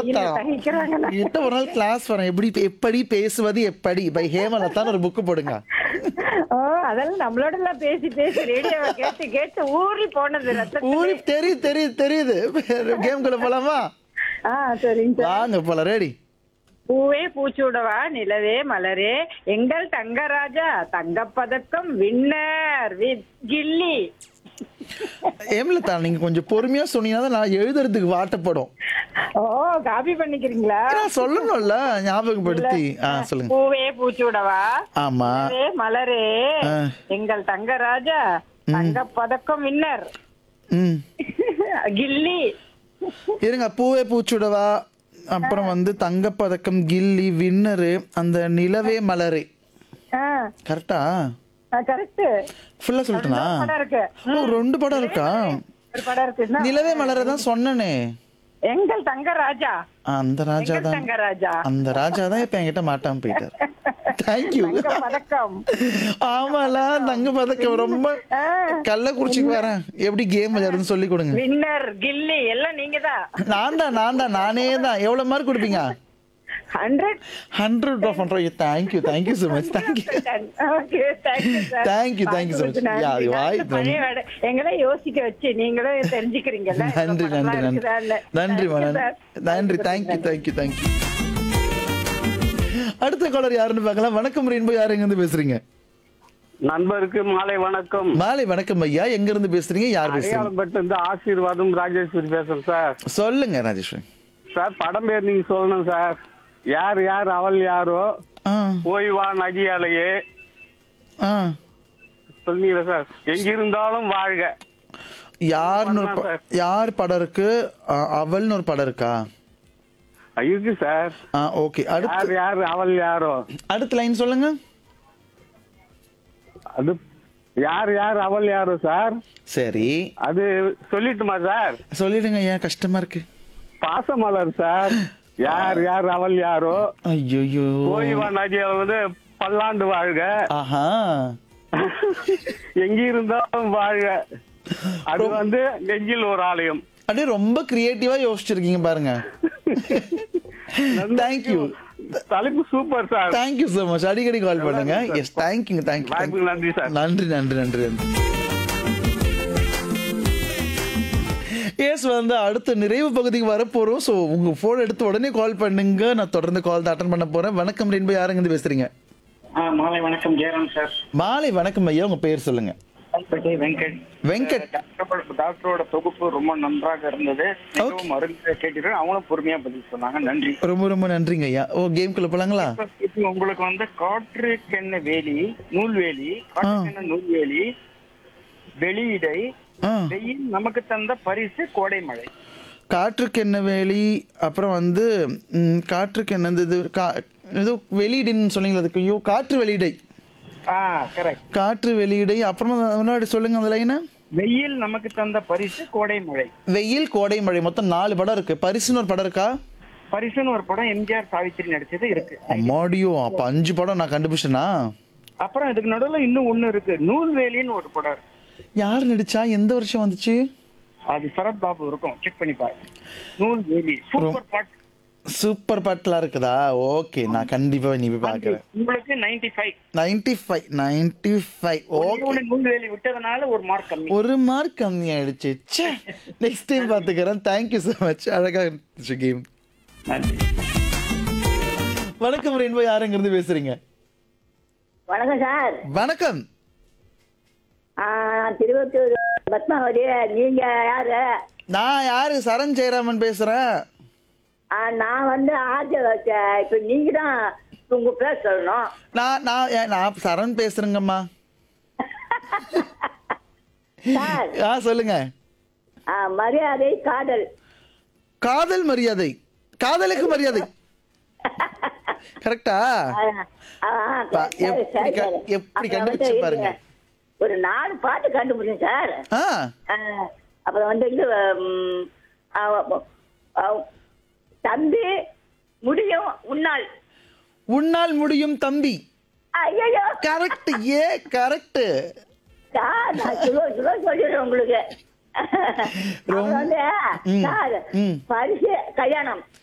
ஹேமலதா சகிக்கிறாங்களா? கிட்ட ஒரு நாள் கிளாஸ் வரேன் எப்படி எப்படி பேசுவது எப்படி பை ஹேமலதான்னு ஒரு புக்கு போடுங்க ஓ அதெல்லாம் நம்மளோட எல்லாம் பேசி பேசி ரேடியோவை கேட்டு கேட்டு ஊறி போனது ரத்தத்துல. ஊரி தெரியுது தெரியுது தெரியுது கேம்குள்ள போலாமா ஆ சரிங்க சார் வாங்க போலாம் ரெடி பூவே பூச்சூடவா நிலவே மலரே எங்கள் தங்கராஜா தங்கப்பதக்கம் வின்னர் வித் கில்லி ஹேமலதா நீங்க கொஞ்சம் பொறுமையா சொன்னீங்கன்னா தான் நான் எழுதுறதுக்கு வாட்டப்படும் ஓ காப்பி பண்ணிக்கிறீங்களா நான் சொல்லணும்ல ஞாபகப்படுத்தி ஆ சொல்லுங்க பூவே பூச்சூடவா ஆமா நிலவே மலரே ஆ. எங்கள் தங்கராஜா தங்கப்பதக்கம் வின்னர் ம் கில்லி இருங்க பூவே பூச்சுடவா அப்புறம் வந்து தங்கப்பதக்கம் கில்லி வின்னரு அந்த நிலவே மலரே ஆ கரெக்டா கரெக்ட் ஃபுல்லா சொல்லட்டனா படம் இருக்கு ஓ ரெண்டு படம் இருக்கா ஒரு படம் இருக்குன்னா நிலவே மலரை தான் சொன்னனே எங்கள் தங்கராஜா அந்த ராஜா எங்கள் தான் தங்கராஜா அந்த ராஜா தான் இப்ப என்கிட்ட மாட்டாம போயிட்டார் தேங்க்யூ தங்க பதக்கம் ஆமால தங்க பதக்கம் ரொம்ப கள்ளக்குறிச்சிக்கு வரேன் எப்படி கேம் விளையாடுன்னு சொல்லி கொடுங்க வின்னர் கில்லி எல்லாம் நீங்க தான் நான் தான் நான் தான் நானே தான் எவ்வளவு மார்க் கொடுப்பீங்க hundred hundred of hundred thank you thank you so much thank you okay thank you sir Thank you, thank you so much. Yeah, அது வாய் பழைய வேட- எங்களை யோசிக்க வச்சு நீங்களும் தெரிஞ்சுக்கிறீங்கல்ல நன்றி இந்த நன்றி படம்லாம் நன்றி இருக்குதான்னு. நன்றிமா Thank you, நன்றி sir. நன்றி தேங்க்யூ தேங்க்யூ தேங்க்யூ அடுத்த காலர் யாருன்னு பார்க்கலாம் வணக்கம் ரெயின்போ யார் எங்க இருந்து பேசுறீங்க நண்பருக்கு மாலை வணக்கம் மாலை வணக்கம் ஐயா எங்க இருந்து பேசுறீங்க யார் பேசுறீங்க அடையாளப்பட்டு இருந்து ஆசீர்வாதம் ராஜேஸ்வரி பேசுறேன் சார் சொல்லுங்க ராஜேஸ்வரி சார் படம் பேர் நீங்க சொல்லணும் சார் யார் யார் அவள் யாரோ ஆ போய் வா நதியாலையே ஆ சொன்னீங்களா சார் எங்கிருந்தாலும் வாழ்க யாருன்னு ஒரு ப- யார் படம் இருக்கு ஆ, அவள்னு ஒரு படம் இருக்கா இருக்கு சார் ஆ ஓகே யார் அடுத்து யார் அவள் யாரோ அடுத்த லைன் சொல்லுங்க அது யார் யார் அவள் யாரோ சார் சரி அது சொல்லிட்டுமா சார் சொல்லிடுங்க ஏன் கஷ்டமா இருக்கு பாசமலர் சார் யார் யார் அவள் யாரோ ஐயோ போய் வா நதியால வந்து பல்லாண்டு வாழ்க ஆஹா எங்கிருந்தாலும் வாழ்க அது வந்து நெஞ்சில் ஒரு ஆலயம் அப்படியே ரொம்ப கிரியேட்டிவா யோசிச்சிருக்கீங்க பாருங்க தேங்க்யூ தலைப்பு super sir thank you so much அடிக்கடி கால் பண்ணுங்க எஸ் தேங்க்யூ தேங்க்யூ வாய்ப்புக்கு நன்றி சார் நன்றி நன்றி நன்றி நன்றி எஸ் வந்து அடுத்த நிறைவு பகுதிக்கு வரப்போறோம் ஸோ உங்க ஃபோன் எடுத்து உடனே கால் பண்ணுங்க நான் தொடர்ந்து கால் தான் அட்டன் பண்ண போறேன் வணக்கம் ரெண்டு யாருங்க இருந்து பேசுறீங்க ஆ, மாலை வணக்கம் ஜெயராம் சார் மாலை வணக்கம் ஐயா உங்க பேர் சொல்லுங்க விஜய் வெங்கட் வெங்கட் டாக்டரோட டாக்டரோட தொகுப்பு ரொம்ப நன்றாக இருந்தது மிகவும் அருமையாக கேட்டீர்கள் அவங்களும் பொறுமையா பதில் சொன்னாங்க நன்றி ரொம்ப ரொம்ப நன்றிங்க ஐயா ஓ கேம்குள்ள போலாங்களா இப்போ உங்களுக்கு வந்து காற்றுக்கென்ன வேலி நூல்வேலி காற்றுக்கென்ன நூல்வேலி வெளியிடை ஆ வெயில் நமக்கு தந்த பரிசு கோடை மழை காற்றுக்கு என்ன வேலி அப்புறம் வந்து ம், காற்றுக்கு என்ன இது கா ஏதோ வெளியிடுன்னு சொன்னீங்களா அதுக்கு ஐயோ காற்று வெளியிடை ஆ கரெக்ட் காற்று வெளியிடை அப்புறமா முன்னாடி சொல்லுங்க அந்த லைனை வெயில் நமக்கு தந்த பரிசு கோடை மழை வெயில் கோடை மழை மொத்தம் நாலு படம் இருக்கு பரிசுன்னு ஒரு படம் இருக்கா பரிசுன்னு ஒரு படம் எம்ஜிஆர் சாவித்திரி நடிச்சது இருக்கு அம்மாடியோ அப்ப அஞ்சு படம் நான் கண்டுபிடிச்சேனா அப்புறம் இதுக்கு நடுவுல இன்னும் ஒண்ணு இருக்கு நூல்வேலின்னு ஒரு படம் இருக்கு யார் நடிச்சா எந்த வருஷம் வந்துச்சு அது சரத் பாபு இருக்கும் செக் பண்ணி பாருங்க நூல்வேலி சூப்பர் பாட் சூப்பர் பாட்டுலாம் இருக்குதா ஓகே நான் கண்டிப்பா நீ போய் பாக்குறேன் உங்களுக்கு 95 five ninety five ninety five okay நூல்வேலி விட்டதுனால ஒரு மார்க் கம்மி ஒரு மார்க் கம்மி ஆயிடுச்சு நெக்ஸ்ட் டைம் பாத்துக்கிறேன் தேங்க்யூ so மச் அழகா இருந்துச்சு கேம் நன்றி வணக்கம் ரெயின்போ யாருங்க இருந்து பேசுறீங்க வணக்கம் சார் வணக்கம் ஆ, நான் திருவத்தூர் பத்மாவதி நீங்க யாரு நான் யாரு சரண் ஜெயராமன் பேசுறேன் ஆ, நான் வந்து ஆஜ இப்ப நீங்க தான் உங்க பேர் சொல்லணும் நான் நான் ஏ- நான் சரண் பேசுறேங்கம்மா சார் ஆ சொல்லுங்க ஆ, மரியாதை காதல் காதல் மரியாதை காதலுக்கு மரியாதை கரெக்டா ஆ, ஆ, பா, சரி, எப்படி சரி, க- சரி. எப்படி அப்புறம் கண்டுபிடிச்சு வந்து பாருங்க. ஒரு நாலு பாட்டு கண்டுபிடிச்சேன் சார் ஆ ஆ, அப்புறம் வந்து இது ம், ஆ, ஆ, தம்பி முடியும் உன்னால் உன்னால் முடியும் தம்பி ஐயோ கரெக்ட் ஏ கரெக்ட் சார் நான் சுலோ சுலோ சொல்லிடுறேன் உங்களுக்கு அப்புறம் வந்து ம், சார் ம். பரிசு கல்யாணம்